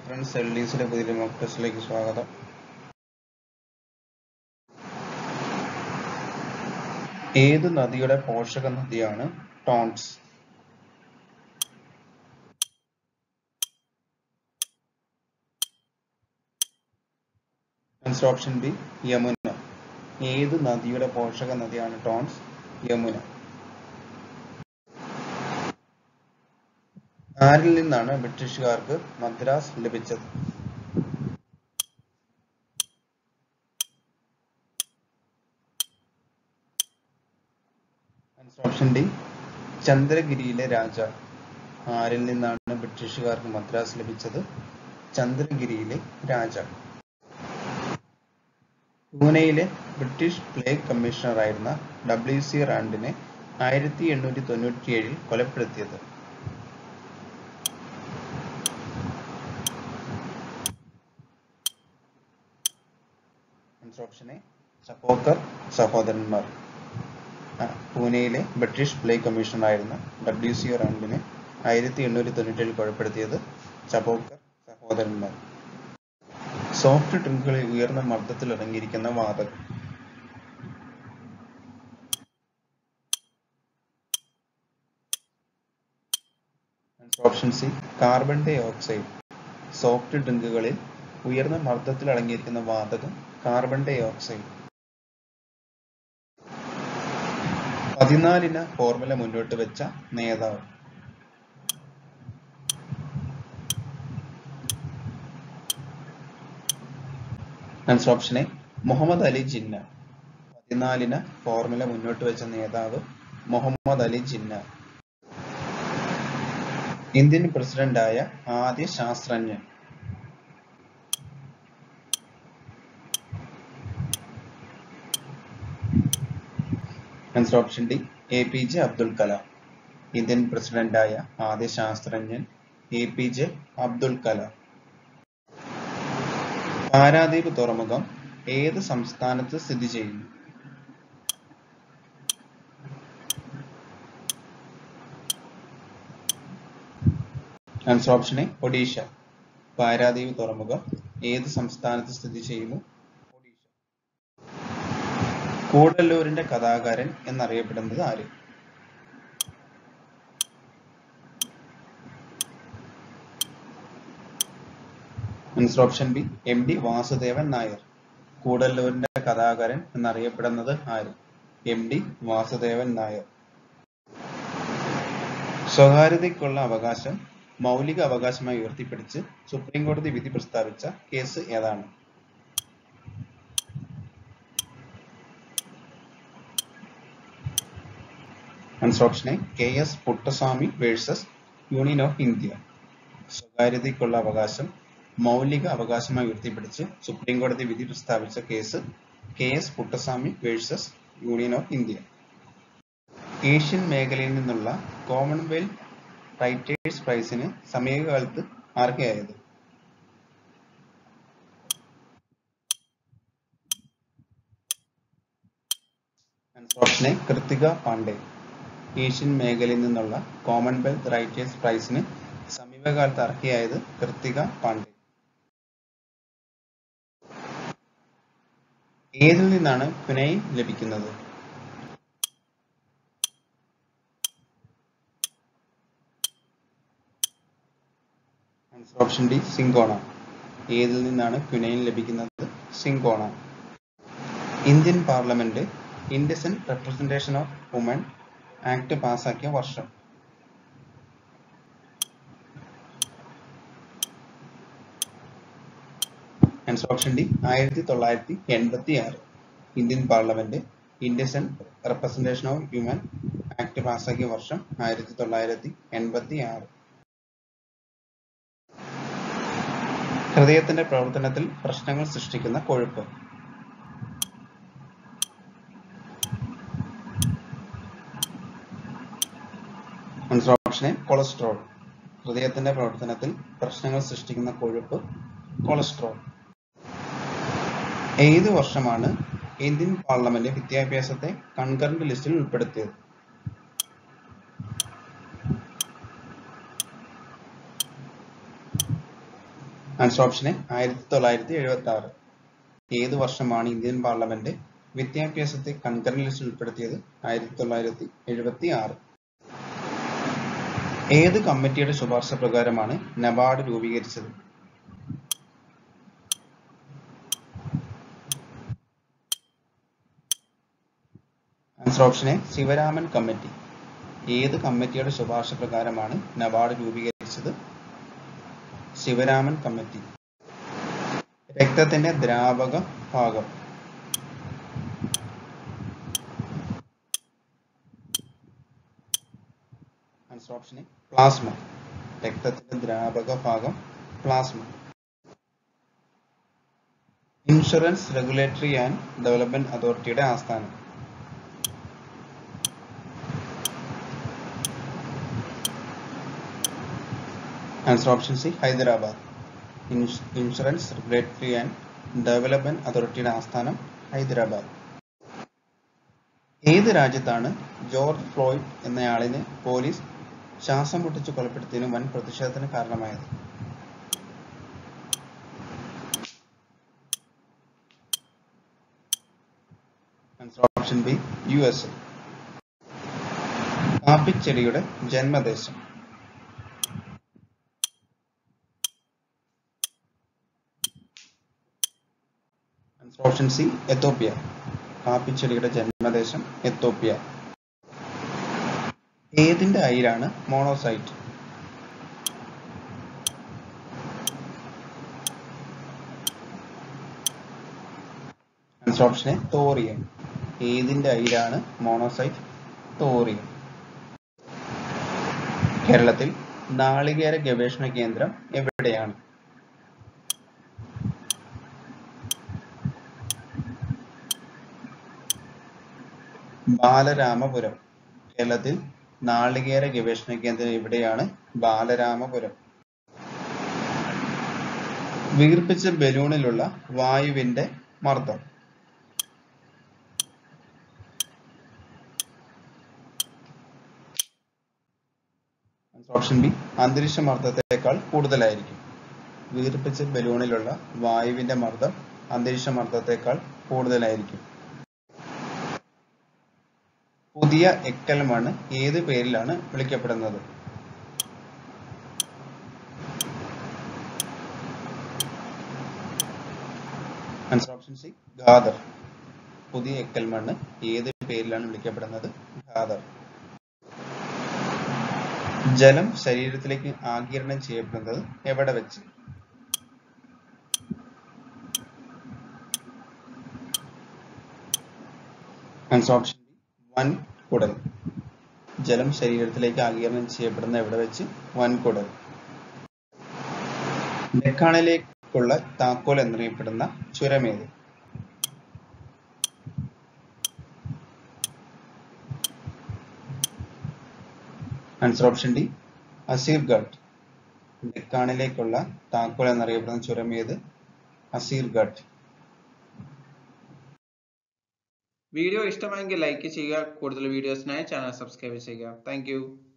friends L D സിയുടെ പുതിയ mock ടെസ്റ്റിലേക്ക് സ്വാഗതം ഏത് നദിയുടെ പോഷക നദിയാണ് Tons answer option B Yamuna ഏത് നദിയുടെ പോഷക നദിയാണ് ടോൺസ് യമുന ആരിൽ നിന്നാണ് ബ്രിട്ടീഷുകാർക്ക് മദ്രാസ് ലഭിച്ചത് ആൻസർ ഓപ്ഷൻ ഡി ചന്ദ്രഗിരിയിലെ രാജ ആരിൽ നിന്നാണ് ബ്രിട്ടീഷുകാർക്ക് മദ്രാസ് ലഭിച്ചത് ചന്ദ്രഗിരിയിലെ രാജ പൂനെയിലെ ബ്രിട്ടീഷ് പ്ലേഗ് കമ്മീഷണറായിരുന്ന ഡബ്ല്യു സി റാൻഡിനെ ആയിരത്തി എണ്ണൂറ്റി തൊണ്ണൂറ്റിയേഴിൽ കൊലപ്പെടുത്തിയത് ആൻസർ ഓപ്ഷൻ എ സപ്പോക്കർ സഹോദരന്മാർ ആ, പൂനെയിലെ ബ്രിട്ടീഷ് പ്ലേഗ് കമ്മീഷണറായിരുന്ന ഡബ്ല്യു സി റാൻഡിനെ ആയിരത്തി എണ്ണൂറ്റി തൊണ്ണൂറ്റേഴിൽ കൊലപ്പെടുത്തിയത് ചപ്പോക്കർ സഹോദരന്മാർ സോഫ്റ്റ് ഡ്രിങ്കുകളിൽ ഉയർന്ന മർദ്ദത്തിൽ അടങ്ങിയിരിക്കുന്ന വാതകം option C carbon dioxide soft ഡ്രിങ്കുകളിൽ ഉയർന്ന മർദ്ദത്തിൽ അടങ്ങിയിരിക്കുന്ന വാതകം കാർബൺ ഡൈ ഓക്സൈഡ് പതിനാലിന ഫോർമുല മുന്നോട്ട് വെച്ച നേതാവ് answer option A Muhammad Ali Jinnah പതിനാലിന ഫോർമുല മുന്നോട്ട് വെച്ച നേതാവ് മുഹമ്മദ് അലി ജിന്ന ഇന്ത്യൻ പ്രസിഡന്റായ ആദ്യ ശാസ്ത്രജ്ഞൻ answer option D A P J Abdul Kalam Indian പ്രസിഡന്റായ ആദ്യ ശാസ്ത്രജ്ഞൻ A P J Abdul Kalam Paradip തുറമുഖം ഏത് സംസ്ഥാനത്ത് സ്ഥിതി ചെയ്യുന്നു answer option A Odisha Paradip തുറമുഖം ഏത് സംസ്ഥാനത്ത് സ്ഥിതി ചെയ്യുന്നു ഒഡീഷ കൂടല്ലൂരിന്റെ കഥാകാരൻ എന്നറിയപ്പെടുന്നത് ആര് answer option B M D Vasudevan Nair കൂടല്ലൂരിന്റെ കഥാകാരൻ എന്നറിയപ്പെടുന്നത് ആര് എം ഡി വാസുദേവൻ നായർ സ്വകാര്യതയ്ക്കുള്ള അവകാശം മൗലിക അവകാശമായി ഉയർത്തിപ്പിടിച്ച് സുപ്രീം കോടതി വിധി പ്രസ്താവിച്ച കേസ് ഏതാണ് answer option A K S Puttaswamy versus Union of India സ്വകാര്യതയ്ക്കുള്ള അവകാശം മൗലിക അവകാശമായി ഉയർത്തിപ്പിടിച്ച് സുപ്രീം കോടതി വിധി പ്രസ്താവിച്ച case K S Puttaswamy versus Union of India Asian മേഖലയിൽ നിന്നുള്ള കോമൺവെൽത്ത് റൈറ്റേഴ്സ് പ്രൈസിന് സമീപകാലത്ത് ആർക്കെയായത് option A Krithika Pandey Asian മേഖലയിൽ നിന്നുള്ള കോമൺവെൽത്ത് റൈറ്റേഴ്സ് പ്രൈസിന് സമീപകാലത്ത് അർഹയായത് കൃത്തിക പാണ്ഡെ ഏതിൽ നിന്നാണ് പുനൈ ലഭിക്കുന്നത് ഓപ്ഷൻ ഡി സിങ്കോണ ഏതിൽ നിന്നാണ് ക്യുനൈൻ ലഭിക്കുന്നത് cinchona Indian parliament indecent representation of woman act പാസാക്കിയ വർഷം ആൻസർ ഓപ്ഷൻ ഡി ആയിരത്തി തൊള്ളായിരത്തി എൺപത്തി ആറ് Indian parliament indecent representation of human act പാസാക്കിയ വർഷം ആയിരത്തി തൊള്ളായിരത്തി എൺപത്തി ആറ് ഹൃദയത്തിന്റെ പ്രവർത്തനത്തിൽ പ്രശ്നങ്ങൾ സൃഷ്ടിക്കുന്ന കൊഴുപ്പ് ആൻസർ ഓപ്ഷൻ എ കൊളസ്ട്രോൾ ഹൃദയത്തിന്റെ പ്രവർത്തനത്തിൽ പ്രശ്നങ്ങൾ സൃഷ്ടിക്കുന്ന കൊഴുപ്പ് കൊളസ്ട്രോൾ ഏത് വർഷമാണ് ഇന്ത്യൻ പാർലമെന്റ് വിദ്യാഭ്യാസത്തെ കൺകറന്റ് ലിസ്റ്റിൽ ഉൾപ്പെടുത്തിയത് ആൻസർ ഓപ്ഷൻ എ ആയിരത്തി തൊള്ളായിരത്തി എഴുപത്തി ആറ് ഏത് വർഷമാണ് ഇന്ത്യൻ പാർലമെന്റ് വിദ്യാഭ്യാസത്തെ കൺകറന്റ് ലിസ്റ്റിൽ ഉൾപ്പെടുത്തിയത് ആയിരത്തി തൊള്ളായിരത്തി എഴുപത്തി ആറ് ഏത് കമ്മിറ്റിയുടെ ശുപാർശ പ്രകാരമാണ് നബാർഡ് രൂപീകരിച്ചത് answer option A Sivaraman committee ഏത് കമ്മിറ്റിയുടെ ശുപാർശ പ്രകാരമാണ് നബാർഡ് രൂപീകരിച്ചത് ശിവരാമൻ കമ്മിറ്റി രക്തത്തിന്റെ ദ്രാവക ഭാഗം ആൻസർ ഓപ്ഷൻ എ പ്ലാസ്മ രക്തത്തിന്റെ ദ്രാവക ഭാഗം plasma insurance regulatory and development അതോറിറ്റിയുടെ ആസ്ഥാനം answer option C Hyderabad insurance regulatory and development അതോറിറ്റിയുടെ ആസ്ഥാനം ഹൈദരാബാദ് ഏത് രാജ്യത്താണ് ജോർജ് ഫ്ലോയ്ഡ് എന്നയാളിനെ പോലീസ് ശ്വാസം മുട്ടിച്ച് കൊലപ്പെടുത്തിയതിന് വൻ പ്രതിഷേധത്തിന് കാരണമായത് answer option B U S A കാപ്പിച്ചെടിയുടെ ജന്മദേശം ആൻസർ ഓപ്ഷൻ സി എത്തോപ്യ കാപ്പിച്ചെടിയുടെ ജന്മദേശം എത്തോപ്യ ഏതിന്റെ അയിരാണ് monazite answer option A thorium ഏതിന്റെ അയിരാണ് മോണോസൈറ്റ് തോറിയം കേരളത്തിൽ നാളികേര ഗവേഷണ കേന്ദ്രം എവിടെയാണ് ബാലരാമപുരം കേരളത്തിൽ നാളികേര ഗവേഷണ കേന്ദ്രം എവിടെയാണ് ബാലരാമപുരം വീർപ്പിച്ച ബലൂണിലുള്ള വായുവിന്റെ മർദ്ദം ഓപ്ഷൻ ബി അന്തരീക്ഷ മർദ്ദത്തെക്കാൾ കൂടുതലായിരിക്കും വീർപ്പിച്ച ബലൂണിലുള്ള വായുവിന്റെ മർദ്ദം അന്തരീക്ഷ മർദ്ദത്തെക്കാൾ കൂടുതലായിരിക്കും പുതിയ എക്കൽ മണ്ണ് ഏത് പേരിലാണ് വിളിക്കപ്പെടുന്നത് ആൻസർ ഓപ്ഷൻ സി ഖാദർ പുതിയ എക്കൽ മണ്ണ് ഏത് പേരിലാണ് വിളിക്കപ്പെടുന്നത് ഖാദർ ജലം ശരീരത്തിലേക്ക് ആഗിരണം ചെയ്യപ്പെടുന്നത് എവിടെ വെച്ച് ആൻസർ ഓപ്ഷൻ ബി വൻകുടൽ ജലം ശരീരത്തിലേക്ക് ആഗിരണം ചെയ്യപ്പെടുന്ന എവിടെ വെച്ച് വൻകുടൽ ഡെക്കാണിലേക്കുള്ള താക്കോൽ എന്നറിയപ്പെടുന്ന ചുരമേത് ആൻസർ ഓപ്ഷൻ ഡി അസീർഗഡ് ഡെക്കാണിലേക്കുള്ള താക്കോൽ എന്നറിയപ്പെടുന്ന ചുരം ഏത് അസീർഗഡ് വീഡിയോ ഇഷ്ടമായെങ്കിൽ ലൈക്ക് ചെയ്യുക കൂടുതൽ വീഡിയോസിനായി ചാനൽ സബ്സ്ക്രൈബ് ചെയ്യുക താങ്ക്